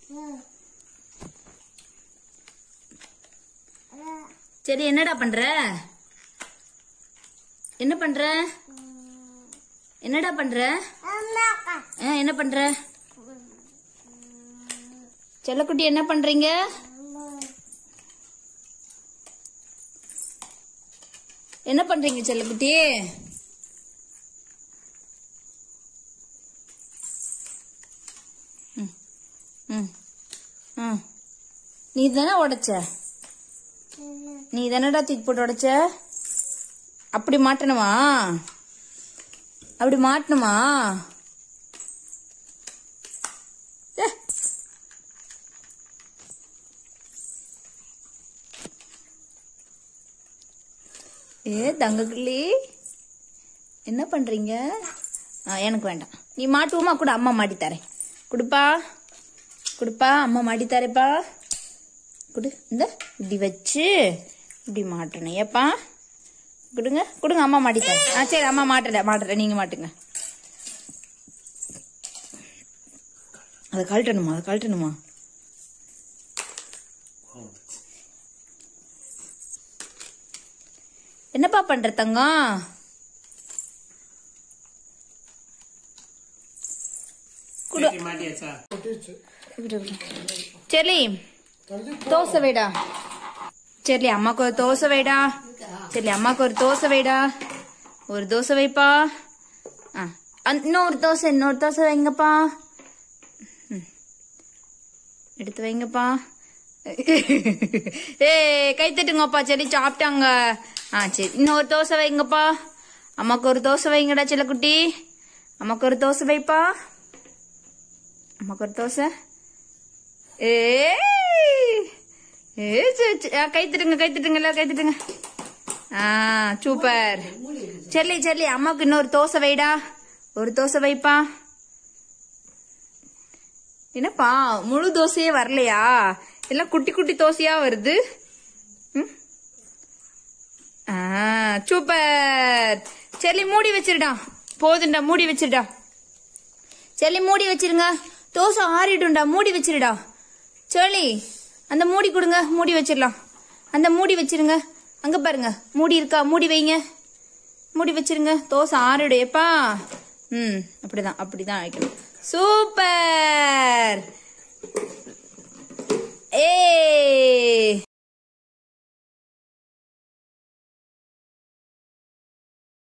சரி என்னடா பண்ற என்ன பண்ற என்னடா பண்ற ஆ, என்ன பண்ற செல்லக்குட்டி என்ன பண்றீங்க என்ன பண்றீங்க செல்லக்குட்டி ம், ம், ம். நீ தானே உடைச்ச நீ தானடா தூக்கி போட்டு உடைச்ச அப்படி மாட்டணுமா அப்படி மாட்டணுமா ஏ. ஏ தங்கக்கிள்ளி என்ன பண்றீங்க ஆ, எனக்கு வேண்டாம் நீ மாட்டுவோமா கூட அம்மா மாட்டி தரேன் கொடுப்பா கொடுப்பா அம்மா மாட்டி தரேப்பா கொடு இந்த இப்படி வச்சு இப்படி மாட்டணும் ஏப்பா கொடுங்க கொடுங்க அம்மா மாட்டி தரேன் ஆ சரி அம்மா மாட்டல மாட்டல நீங்க மாட்டுங்க அதை கழட்டணுமா அதை கழட்டணுமா என்னப்பா பண்ற தங்கம் குடு மாட்டியாச்சா சரி தோசை வைடா சரி அம்மாக்கு ஒரு தோசை வைடா சரி அம்மாக்கு ஒரு தோசை வைடா ஒரு தோசை வைப்பா ஆ அந்- இன்னொரு தோசை இன்னொரு தோசை வைங்கப்பா ம். எடுத்து வைங்கப்பா ஏ கை தட்டுங்கப்பா சரி சாப்பிட்டாங்க ஆ சரி இன்னொரு தோசை வைங்கப்பா அம்மாக்கு ஒரு தோசை வைங்கடா செல்லக்குட்டி அம்மாக்கு ஒரு தோசை வைப்பா அம்மாக்கு ஒரு தோசை ஏய் ஏ கை தட்டுங்க கை தட்டுங்க எல்லாரும் கை தட்டுங்க ஆ சூப்பர் செல்லி செல்லி அம்மாவுக்கு இன்னொரு தோசை வைடா ஒரு தோசை வைப்பா என்னப்பா முழு தோசையே வரலையா எல்லாம் குட்டி குட்டி தோசையா வருது ம்? ஆ சூப்பர் செல்லி மூடி வச்சிருடா போதுண்டா மூடி வச்சிருடா செல்லி மூடி வச்சிருங்க தோசை ஆறிடும்டா மூடி வச்சிருடா சோழி அந்த மூடி கொடுங்க மூடி வச்சிடலாம் அந்த மூடி வச்சிருங்க அங்க பாருங்க மூடி இருக்கா மூடி வைங்க மூடி வச்சிருங்க தோசை ஆறிடும் எப்பா ம் அப்படிதான் அப்படிதான் வைக்கணும் சூப்பர் ஏ